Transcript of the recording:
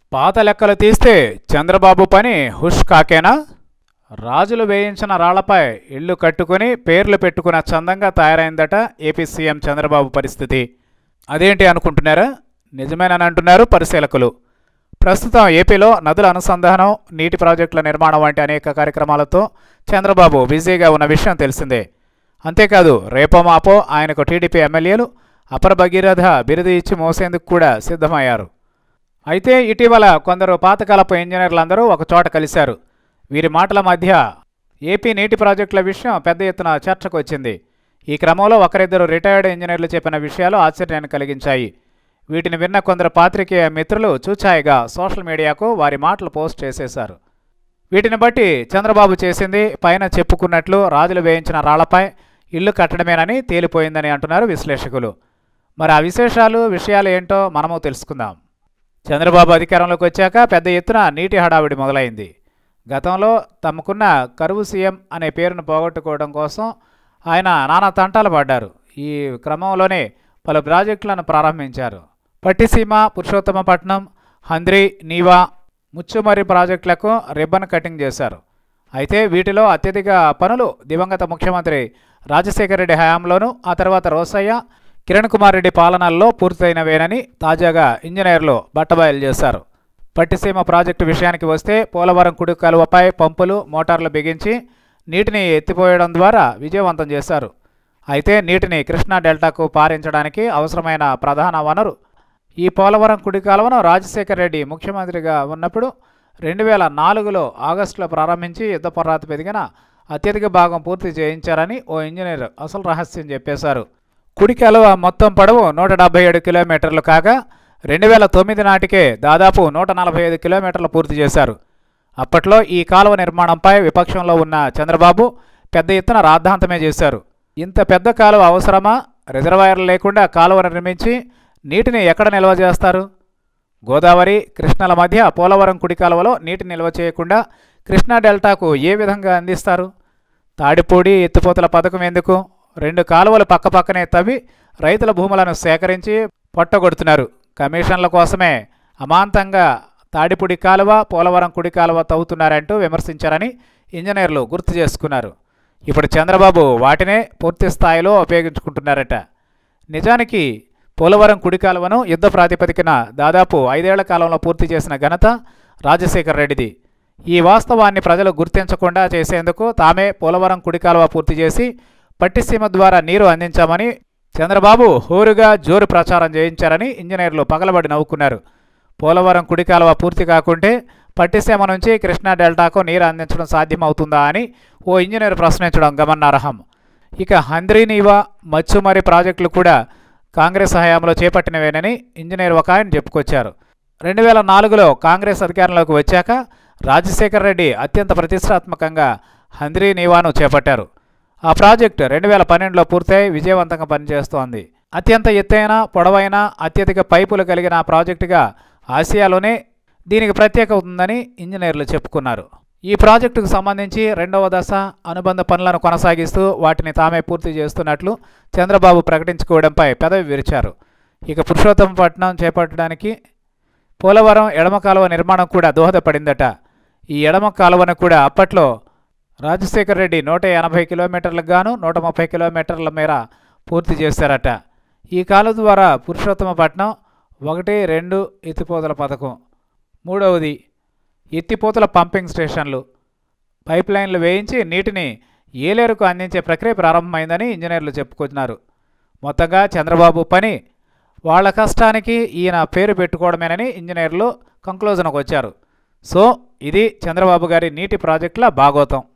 పాత లెక్కలు తీస్తే చంద్రబాబు పని హుష్ కాకేనా రాజులు వేయించిన రాళ్లపై ఇళ్ళు కట్టుకుని పేర్లు పెట్టుకున్న చందంగా తయారైందట ఏపీ సీఎం చంద్రబాబు పరిస్థితి అదేంటి అనుకుంటున్నారా నిజమేనని అంటున్నారు పరిశీలకులు ప్రస్తుతం ఏపీలో నదుల అనుసంధానం నీటి ప్రాజెక్టుల నిర్మాణం వంటి అనేక కార్యక్రమాలతో చంద్రబాబు బిజీగా ఉన్న విషయం తెలిసిందే అంతేకాదు రేపో మాపో ఆయనకు టీడీపీ ఎమ్మెల్యేలు అపర భగీరథ బిరుదు ఇచ్చి మోసేందుకు కూడా సిద్ధమయ్యారు అయితే ఇటీవల కొందరు పాతకాలపు ఇంజనీర్లందరూ ఒక చోట కలిశారు వీరి మాటల మధ్య ఏపీ నీటి ప్రాజెక్టుల విషయం పెద్ద ఎత్తున చర్చకు వచ్చింది ఈ క్రమంలో ఒకరిద్దరు రిటైర్డ్ ఇంజనీర్లు చెప్పిన విషయాలు ఆశ్చర్యాన్ని కలిగించాయి వీటిని విన్న కొందరు పాత్రికేయ మిత్రులు చూచాయిగా సోషల్ మీడియాకు వారి మాటలు పోస్ట్ చేసేశారు వీటిని బట్టి చంద్రబాబు చేసింది పైన చెప్పుకున్నట్లు రాజులు వేయించిన రాళ్లపై ఇల్లు కట్టడమేనని తేలిపోయిందని అంటున్నారు విశ్లేషకులు మరి ఆ విశేషాలు విషయాలు ఏంటో మనము తెలుసుకుందాం చంద్రబాబు అధికారంలోకి వచ్చాక పెద్ద ఎత్తున నీటి హడావిడి మొదలైంది గతంలో తమకున్న కరువు సీఎం అనే పేరును పోగొట్టుకోవడం కోసం ఆయన నానా తంటాలు పడ్డారు ఈ క్రమంలోనే పలు ప్రాజెక్టులను ప్రారంభించారు పట్టిసీమ పురుషోత్తమపట్నం హంద్రి నీవా ముచ్చుమరి ప్రాజెక్టులకు రిబ్బన్ కటింగ్ చేశారు అయితే వీటిలో అత్యధిక పనులు దివంగత ముఖ్యమంత్రి రాజశేఖర రెడ్డి హయాంలోనూ ఆ తర్వాత రోసయ్య కిరణ్ కుమార్ రెడ్డి పాలనల్లో పూర్తయినవేనని తాజాగా ఇంజనీర్లు బట్టబయలు చేశారు పట్టిసీమ ప్రాజెక్టు విషయానికి వస్తే పోలవరం కుడి కాలువపై పంపులు మోటార్లు బిగించి నీటిని ఎత్తిపోయడం ద్వారా విజయవంతం చేశారు అయితే నీటిని కృష్ణా డెల్టాకు పారించడానికి అవసరమైన ప్రధాన వనరు ఈ పోలవరం కుడి కాలువను రాజశేఖర రెడ్డి ముఖ్యమంత్రిగా ఉన్నప్పుడు రెండు వేల నాలుగులో ఆగస్టులో ప్రారంభించి యుద్ధ ప్రాతిపదికన అత్యధిక భాగం పూర్తి చేయించారని ఓ ఇంజనీర్ అసలు రహస్యం చెప్పేశారు కుడి కాలువ మొత్తం పొడవు నూట డెబ్బై ఏడు కిలోమీటర్లు కాగా రెండు వేల తొమ్మిది నాటికే దాదాపు నూట నలభై ఐదు కిలోమీటర్లు పూర్తి చేశారు అప్పట్లో ఈ కాలువ నిర్మాణంపై విపక్షంలో ఉన్న చంద్రబాబు పెద్ద ఎత్తున రాద్ధాంతమే చేశారు ఇంత పెద్ద కాలువ అవసరమా రిజర్వాయర్లు లేకుండా కాలువ నిర్మించి నీటిని ఎక్కడ నిల్వ చేస్తారు గోదావరి కృష్ణల మధ్య పోలవరం కుడి కాలువలో నీటి నిల్వ చేయకుండా కృష్ణా డెల్టాకు ఏ విధంగా అందిస్తారు తాడిపూడి ఎత్తిపోతల పథకం ఎందుకు రెండు కాలువలు పక్కపక్కనే తవ్వి రైతుల భూములను సేకరించి పొట్టగొడుతున్నారు కమిషన్ల కోసమే అమాంతంగా తాడిపూడి కాలువ పోలవరం కుడి కాలువ తవ్వుతున్నారంటూ విమర్శించారని ఇంజనీర్లు గుర్తు చేసుకున్నారు ఇప్పుడు చంద్రబాబు వాటినే పూర్తి స్థాయిలో ఉపయోగించుకుంటున్నారట నిజానికి పోలవరం కుడి కాలువను యుద్ధ ప్రాతిపదికన దాదాపు ఐదేళ్ల కాలంలో పూర్తి చేసిన ఘనత రాజశేఖర్ రెడ్డిది ఈ వాస్తవాన్ని ప్రజలు గుర్తించకుండా చేసేందుకు తామే పోలవరం కుడి కాలువ పూర్తి చేసి పట్టిసీమ ద్వారా నీరు అందించామని చంద్రబాబు హోరుగా జోరు ప్రచారం చేయించారని ఇంజనీర్లు పగలబడి నవ్వుకున్నారు పోలవరం కుడి కాలువ పూర్తి కాకుంటే పట్టిసీమ నుంచి కృష్ణా డెల్టాకు నీరు అందించడం సాధ్యమవుతుందా అని ఓ ఇంజనీర్ ప్రశ్నించడం గమనార్హం ఇక హంద్రీనీవా మచ్చుమరి ప్రాజెక్టులు కూడా కాంగ్రెస్ హయాంలో చేపట్టినవేనని ఇంజనీర్ ఒక ఆయన చెప్పుకొచ్చారు రెండు వేల నాలుగులో కాంగ్రెస్ అధికారంలోకి వచ్చాక రాజశేఖర్ రెడ్డి అత్యంత ప్రతిష్టాత్మకంగా హంద్రీ నీవాను చేపట్టారు ఆ ప్రాజెక్టు రెండు వేల పన్నెండులో పూర్తయి విజయవంతంగా పనిచేస్తోంది అత్యంత ఎత్తైన పొడవైన అత్యధిక పైపులు కలిగిన ప్రాజెక్టుగా ఆసియాలోనే దీనికి ప్రత్యేక ఉందని ఇంజనీర్లు చెప్పుకున్నారు ఈ ప్రాజెక్టుకు సంబంధించి రెండవ దశ అనుబంధ పనులను కొనసాగిస్తూ వాటిని తామే పూర్తి చేస్తున్నట్లు చంద్రబాబు ప్రకటించుకోవడంపై పెదవి విరిచారు ఇక పురుషోత్తమపట్నం చేపట్టడానికి పోలవరం ఎడమ కాలువ నిర్మాణం కూడా దోహదపడిందట ఈ ఎడమ కాలువను కూడా అప్పట్లో రాజశేఖర రెడ్డి నూట ఎనభై కిలోమీటర్లకు గాను నూట ముప్పై కిలోమీటర్ల మేర పూర్తి చేశారట ఈ కాలువ ద్వారా పురుషోత్తమపట్నం ఒకటి రెండు ఎత్తిపోతల పథకం మూడవది ఎత్తిపోతల పంపింగ్ స్టేషన్లు పైప్ లైన్లు వేయించి నీటిని ఏలేరుకు అందించే ప్రక్రియ ప్రారంభమైందని ఇంజనీర్లు చెప్పుకుంటున్నారు మొత్తంగా చంద్రబాబు పని వాళ్ళ కష్టానికి ఈయన పేరు పెట్టుకోవడమేనని ఇంజనీర్లు కంక్లూజన్కు వచ్చారు సో ఇది చంద్రబాబు గారి నీటి ప్రాజెక్టుల భాగోతం